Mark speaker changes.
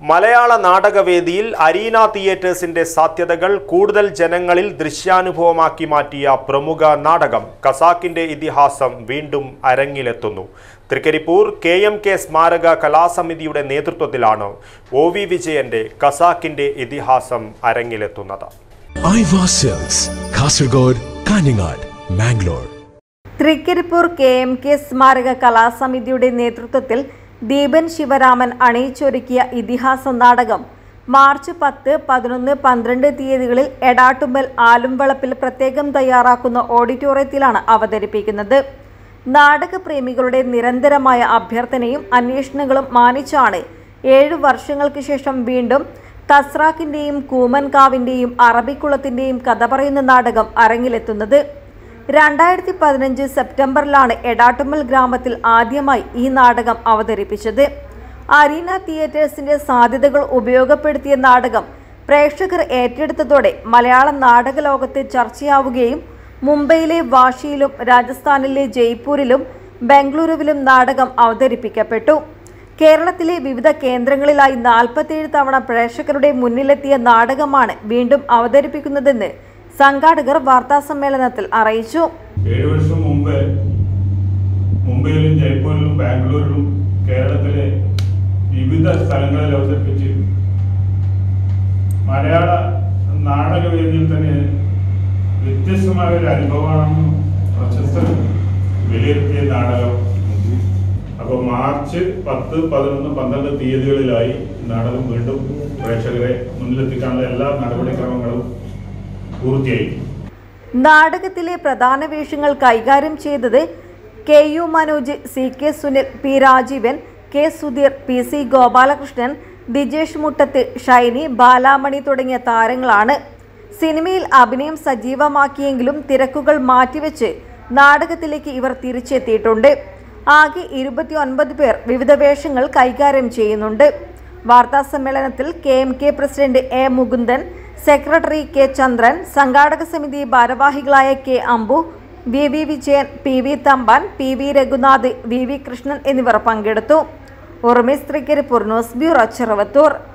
Speaker 1: മലയാള നാടകവേദിയിൽ അരീന തിയേറ്റേഴ്സിന്റെ സാധ്യതകൾ കൂടുതൽ ജനങ്ങളിൽ ദൃശ്യാനുഭവമാക്കി മാറ്റിയ പ്രമുഖ നാടകം കസാക്കിന്റെ ഇതിഹാസം വീണ്ടും അരങ്ങിലെത്തുന്നു തൃക്കരിപ്പൂർ കെ എം കെ സ്മാരക കലാസമിതിയുടെ നേതൃത്വത്തിലാണ് ഒ വി വിജയന്റെ കസാക്കിന്റെ ഇതിഹാസം അരങ്ങിലെത്തുന്നത്
Speaker 2: Aiwa Silks Kasaragod Kanhangad Mangalore
Speaker 3: Trikaripur K M K സ്മാരക കലാസമിതിയുടെ നേതൃത്വത്തിൽ ദീപൻ ശിവരാമൻ അണിയിച്ചൊരുക്കിയ ഇതിഹാസ നാടകം മാർച്ച് പത്ത് പതിനൊന്ന് പന്ത്രണ്ട് തീയതികളിൽ എടാട്ടുമ്പൽ ആലുംവളപ്പിൽ പ്രത്യേകം തയ്യാറാക്കുന്ന ഓഡിറ്റോറിയത്തിലാണ് അവതരിപ്പിക്കുന്നത് നാടകപ്രേമികളുടെ നിരന്തരമായ അഭ്യർത്ഥനയും അന്വേഷണങ്ങളും മാനിച്ചാണ് ഏഴു വർഷങ്ങൾക്ക് ശേഷം വീണ്ടും തസ്രാക്കിൻ്റെയും കൂമൻകാവിൻ്റെയും അറബിക്കുളത്തിൻ്റെയും കഥ പറയുന്ന നാടകം അരങ്ങിലെത്തുന്നത് രണ്ടായിരത്തി പതിനഞ്ച് സെപ്റ്റംബറിലാണ് എടാട്ടുമ്മൽ ഗ്രാമത്തിൽ ആദ്യമായി ഈ നാടകം അവതരിപ്പിച്ചത് അരീന തിയേറ്റേഴ്സിന്റെ സാധ്യതകൾ ഉപയോഗപ്പെടുത്തിയ നാടകം പ്രേക്ഷകർ ഏറ്റെടുത്തതോടെ മലയാള നാടക ലോകത്ത് ചർച്ചയാവുകയും മുംബൈയിലെ വാഷിയിലും രാജസ്ഥാനിലെ ജയ്പൂരിലും ബംഗളൂരുവിലും നാടകം അവതരിപ്പിക്കപ്പെട്ടു കേരളത്തിലെ വിവിധ കേന്ദ്രങ്ങളിലായി നാൽപ്പത്തിയേഴ് തവണ പ്രേക്ഷകരുടെ മുന്നിലെത്തിയ നാടകമാണ് വീണ്ടും അവതരിപ്പിക്കുന്നതെന്ന് സംഘാടകർ വാർത്താസമ്മേളനത്തിൽ അറിയിച്ചു
Speaker 4: ഏഴു വർഷം മുമ്പ് മുംബൈയിലും ജയ്പൂരിലും ബാംഗ്ലൂരിലും കേരളത്തിലെ വിവിധ സ്ഥലങ്ങളിൽ അവതരിപ്പിച്ച് മലയാള നാടകവേദിയിൽ തന്നെ വ്യത്യസ്തമായ ഒരു അനുഭവമാണെന്ന് പ്രശസ്തർ വിലയിരുത്തിയ നാടകം അപ്പോൾ മാർച്ച് പത്ത് പതിനൊന്ന് പന്ത്രണ്ട് തീയതികളിലായി നാടകം വീണ്ടും പ്രേക്ഷകരെ മുന്നിലെത്തിക്കാനുള്ള എല്ലാ നടപടിക്രമങ്ങളും പൂർത്തിയായി
Speaker 3: നാടകത്തിലെ പ്രധാന വേഷങ്ങൾ കൈകാര്യം ചെയ്തത് K U Manoj C K Sunil P Rajeevan K Sudheer P C Gopalakrishnan Dijesh Muttath Shiny Balamani തുടങ്ങിയ താരങ്ങളാണ് സിനിമയിൽ അഭിനയം സജീവമാക്കിയെങ്കിലും തിരക്കുകൾ മാറ്റിവെച്ച് നാടകത്തിലേക്ക് ഇവർ തിരിച്ചെത്തിയിട്ടുണ്ട് ആകെ ഇരുപത്തി ഒൻപത് പേർ വിവിധ വേഷങ്ങൾ കൈകാര്യം ചെയ്യുന്നുണ്ട് വാർത്താസമ്മേളനത്തിൽ K M K president A Mukundan secretary K Chandran സംഘാടക സമിതി ഭാരവാഹികളായ K Ambu V V Vijayan P V Thampan P V Raghunath V V Krishnan എന്നിവർ പങ്കെടുത്തു ഉർമിസ് തൃക്കരിപ്പൂർ ന്യൂസ് ബ്യൂറോ ചെറുവത്തൂർ